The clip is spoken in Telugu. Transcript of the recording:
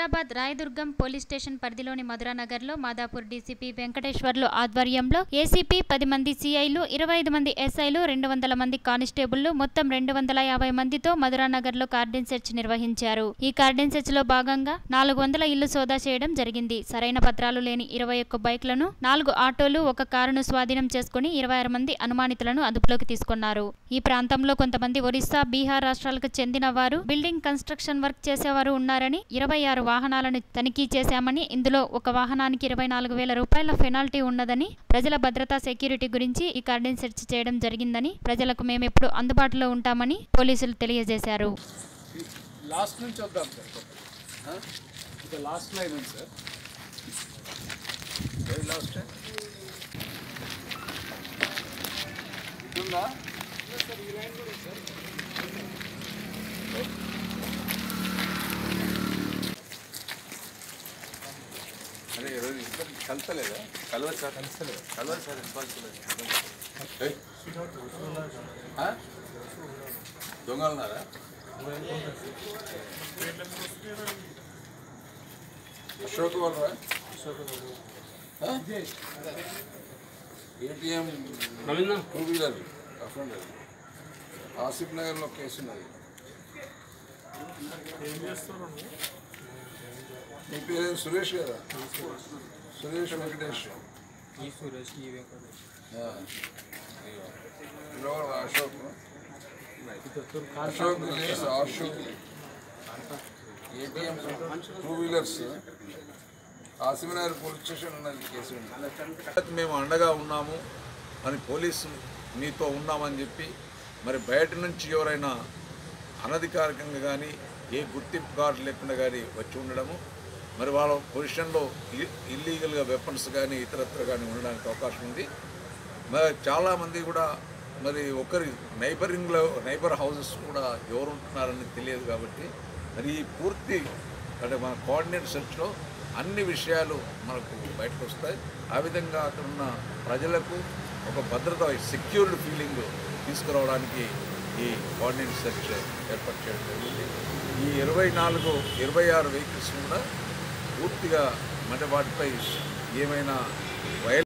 హైదరాబాద్ రాయదుర్గం పోలీస్ స్టేషన్ పరిధిలోని మధురానగర్లో మాదాపూర్ డీసీపీ వెంకటేశ్వర్లు ఆధ్వర్యంలో ఏసీపీ పది మంది సీఐలు ఇరవై ఐదు మంది ఎస్ఐలు రెండు వందల మంది కానిస్టేబుళ్లు మొత్తం రెండు వందల యాభై మందితో మధురానగర్లో కార్డెన్ సెర్చ్ నిర్వహించారు ఈ కార్డెన్ సెర్చ్ లో భాగంగా నాలుగు వందల ఇళ్లు సోదా చేయడం జరిగింది సరైన పత్రాలు లేని ఇరవై ఒక్క బైక్లను నాలుగు ఆటోలు ఒక కారును స్వాధీనం చేసుకుని ఇరవై ఆరు మంది అనుమానితులను అదుపులోకి తీసుకున్నారు ఈ ప్రాంతంలో కొంతమంది ఒరిస్సా బీహార్ రాష్ట్రాలకు చెందిన వారు బిల్డింగ్ కన్స్ట్రక్షన్ వర్క్ చేసేవారు ఉన్నారని ఇరవై ఆరు వాహనాలను తనిఖీ చేశామని ఇందులో ఒక వాహనానికి ఇరవై నాలుగు వేల రూపాయల పెనాల్టీ ఉన్నదని ప్రజల భద్రతా సెక్యూరిటీ గురించి ఈ కార్డెన్ సెర్చ్ చేయడం జరిగిందని ప్రజలకు మేమెప్పుడు అందుబాటులో ఉంటామని పోలీసులు తెలియజేశారు లాస్ట్ నుంచి వద్దాం సార్ ఆ? ఇక లాస్ట్ లైన్ ఉంది సార్ వెరీ లాస్ట్ ఇటుందా అరే ఈరోజు ఇద్దరు కలతలేదా కలవదు సార్ కలుస్తలేదు కలవదు సార్ రెస్పాన్సిబుల్ దొంగలున్నారా అశోక్ వాళ్ళరా ఏటీఎం టూ వీలర్ అఫెండర్ ఆసిఫ్ నగర్లో కేసు ఉన్నది మీ పేరు సురేష్ గారా సురేష్ వెంకటేష్ ఈ సురేష్ ఈ వెంకటేష్ ఆ. ఇదిగో. ఇదిగో అశోక్ ఇద్దరు Ashok village Ashok ATM two wheelers Asifnagar police station ఉన్నది కేసు ఉంది. మేము అండగా ఉన్నాము అని పోలీసు మీతో ఉన్నామని చెప్పి మరి బయట నుంచి ఎవరైనా అనధికారికంగా కానీ ఏ గుర్తింపు కార్డు లేకుండా కానీ వచ్చి ఉండడము మరి వాళ్ళ పొజిషన్లో ఇల్లీగల్గా వెపన్స్ కానీ ఇతరత్ర కానీ ఉండడానికి అవకాశం ఉంది మరి చాలామంది కూడా మరి ఒకరి నైబరింగ్లో నైబర్ హౌసెస్ కూడా ఎవరు ఉంటున్నారని తెలియదు కాబట్టి మరి ఈ పూర్తి అంటే మన కోఆర్డినేట్ సెర్చ్లో అన్ని విషయాలు మనకు బయటకు వస్తాయి ఆ విధంగా అక్కడ ఉన్న ప్రజలకు ఒక భద్రత సెక్యూర్డ్ ఫీలింగ్ తీసుకురావడానికి ఈ కోఆర్డినేట్ సెర్చ్ ఏర్పాటు చేయడం జరిగింది ఈ ఇరవై నాలుగు ఇరవై ఆరు వెహికల్స్ కూడా పూర్తిగా మన వాటిపై ఏమైనా వైల్